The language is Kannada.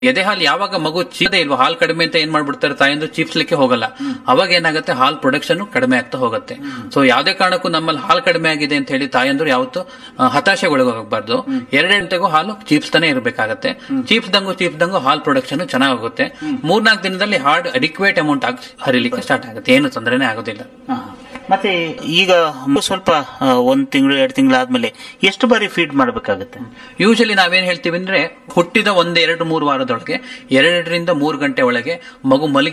ಎದೆ ಹಾಲು ಯಾವಾಗ ಮಗು ಚೀದೆ ಇಲ್ವಾ ಹಾಲು ಕಡಿಮೆ ಅಂತ ಏನ್ ಮಾಡ್ಬಿಡ್ತಾರೆ ತಾಯಂದ್ರು ಚೀಪ್ಸ್ಲಿಕ್ಕೆ ಹೋಗಲ್ಲ ಅವಾಗ ಏನಾಗುತ್ತೆ ಹಾಲ್ ಪ್ರೊಡಕ್ಷನ್ ಕಡಿಮೆ ಆಗ್ತಾ ಹೋಗುತ್ತೆ ಸೊ ಯಾವ್ದೇ ಕಾರಣಕ್ಕೂ ನಮ್ಮಲ್ಲಿ ಹಾಲು ಕಡಿಮೆ ಆಗಿದೆ ಅಂತ ಹೇಳಿ ತಾಯಂದ್ರು ಯಾವತ್ತು ಹತಾಶೆಗೊಳಗಾಗಬಾರ್ದು ಎರಡು ಗಂಟೆಗೂ ಹಾಲು ಚೀಪ್ಸ್ತಾನೆ ಇರಬೇಕಾಗತ್ತೆ ಚೀಪ್ಸ್ದಂಗು ಚೀಪ್ಸ್ದಂಗು ಹಾಲ್ ಪ್ರೊಡಕ್ಷನ್ ಚೆನ್ನಾಗುತ್ತೆ ಮೂರ್ನಾಲ್ಕು ದಿನದಲ್ಲಿ ಹಾರ್ಡ್ ಅಡಿಕ್ವೇಟ್ ಅಮೌಂಟ್ ಆಗಿ ಹರಿಲಿಕ್ಕೆ ಸ್ಟಾರ್ಟ್ ಆಗುತ್ತೆ ಏನು ತೊಂದರೆನೇ ಆಗೋದಿಲ್ಲ ಹಾ. ಮತ್ತೆ ಈಗ ಸ್ವಲ್ಪ ಆ, ಒಂದ್ ತಿಂಗಳು ಎರಡು ತಿಂಗಳು ಆದ್ಮೇಲೆ ಎಷ್ಟು ಬಾರಿ ಫೀಡ್ ಮಾಡ್ಬೇಕಾಗತ್ತೆ ಯೂಶಲಿ ನಾವೇನ್ ಹೇಳ್ತೀವಿ ಅಂದ್ರೆ ಹುಟ್ಟಿದ ಒಂದ್ ಎರಡು ಮೂರು ವಾರದೊಳಗೆ ಎರಡರಿಂದ ಮೂರು ಗಂಟೆ ಒಳಗೆ ಮಗು ಮಲಗಿ